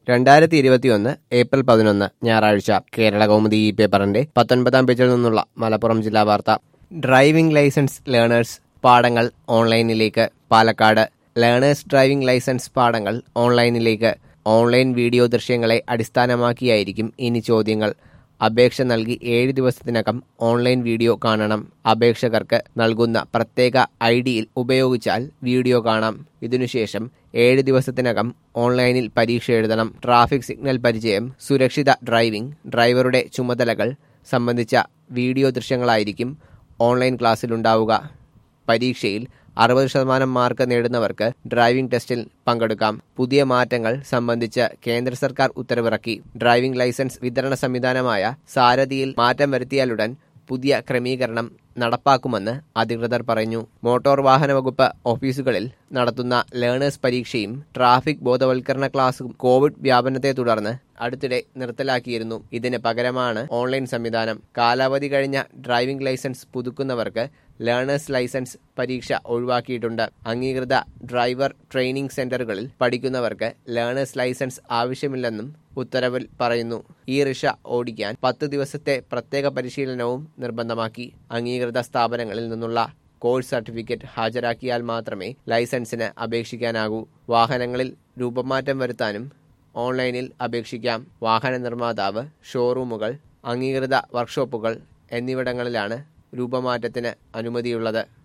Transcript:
രണ്ടായിരത്തി ഇരുപത്തിയൊന്ന് ഏപ്രിൽ പതിനൊന്ന് ഞായറാഴ്ച കേരള കൗമുദി ഈ പേപ്പറിന്റെ പത്തൊൻപതാം പേജിൽ നിന്നുള്ള മലപ്പുറം ജില്ലാ വാർത്ത ഡ്രൈവിംഗ് ലൈസൻസ് ലേണേഴ്സ് പാഠങ്ങൾ ഓൺലൈനിലേക്ക് പാലക്കാട് ലേണേഴ്സ് ഡ്രൈവിംഗ് ലൈസൻസ് പാഠങ്ങൾ ഓൺലൈനിലേക്ക് ഓൺലൈൻ വീഡിയോ ദൃശ്യങ്ങളെ അടിസ്ഥാനമാക്കിയായിരിക്കും ഇനി ചോദ്യങ്ങൾ അപേക്ഷ നൽകി ഏഴ് ദിവസത്തിനകം ഓൺലൈൻ വീഡിയോ കാണണം അപേക്ഷകർക്ക് നൽകുന്ന പ്രത്യേക ഐ ഡിയിൽ ഉപയോഗിച്ചാൽ വീഡിയോ കാണാം ഇതിനുശേഷം ഏഴ് ദിവസത്തിനകം ഓൺലൈനിൽ പരീക്ഷ എഴുതണം ട്രാഫിക് സിഗ്നൽ പരിചയം സുരക്ഷിത ഡ്രൈവിംഗ് ഡ്രൈവറുടെ ചുമതലകൾ സംബന്ധിച്ച വീഡിയോ ദൃശ്യങ്ങളായിരിക്കും ഓൺലൈൻ ക്ലാസ്സിലുണ്ടാവുക പരീക്ഷയിൽ അറുപത് ശതമാനം മാർക്ക് നേടുന്നവർക്ക് ഡ്രൈവിംഗ് ടെസ്റ്റിൽ പങ്കെടുക്കാം പുതിയ മാറ്റങ്ങൾ സംബന്ധിച്ച് കേന്ദ്ര സർക്കാർ ഉത്തരവിറക്കി ഡ്രൈവിംഗ് ലൈസൻസ് വിതരണ സംവിധാനമായ സാരഥിയിൽ മാറ്റം വരുത്തിയാലുടൻ പുതിയ ക്രമീകരണം നടപ്പാക്കുമെന്ന് അധികൃതർ പറഞ്ഞു മോട്ടോർ വാഹന വകുപ്പ് ഓഫീസുകളിൽ നടത്തുന്ന ലേണേഴ്സ് പരീക്ഷയും ട്രാഫിക് ബോധവൽക്കരണ ക്ലാസും കോവിഡ് വ്യാപനത്തെ തുടർന്ന് അടുത്തിടെ നിർത്തലാക്കിയിരുന്നു ഇതിന് പകരമാണ് ഓൺലൈൻ സംവിധാനം കാലാവധി കഴിഞ്ഞ ഡ്രൈവിംഗ് ലൈസൻസ് പുതുക്കുന്നവർക്ക് ലേണേഴ്സ് ലൈസൻസ് പരീക്ഷ ഒഴിവാക്കിയിട്ടുണ്ട് അംഗീകൃത ഡ്രൈവർ ട്രെയിനിംഗ് സെന്ററുകളിൽ പഠിക്കുന്നവർക്ക് ലേണേഴ്സ് ലൈസൻസ് ആവശ്യമില്ലെന്നും ഉത്തരവിൽ പറയുന്നു ഈ റിക്ഷ ഓടിക്കാൻ പത്ത് ദിവസത്തെ പ്രത്യേക പരിശീലനവും നിർബന്ധമാക്കി അംഗീകൃത സ്ഥാപനങ്ങളിൽ നിന്നുള്ള കോഴ്സ് സർട്ടിഫിക്കറ്റ് ഹാജരാക്കിയാൽ മാത്രമേ ലൈസൻസിന് അപേക്ഷിക്കാനാകൂ വാഹനങ്ങളിൽ രൂപമാറ്റം വരുത്താനും ഓൺലൈനിൽ അപേക്ഷിക്കാം വാഹന നിർമ്മാതാവ് ഷോറൂമുകൾ അംഗീകൃത വർക്ക്ഷോപ്പുകൾ എന്നിവിടങ്ങളിലാണ് രൂപമാറ്റത്തിന് അനുമതിയുള്ളത്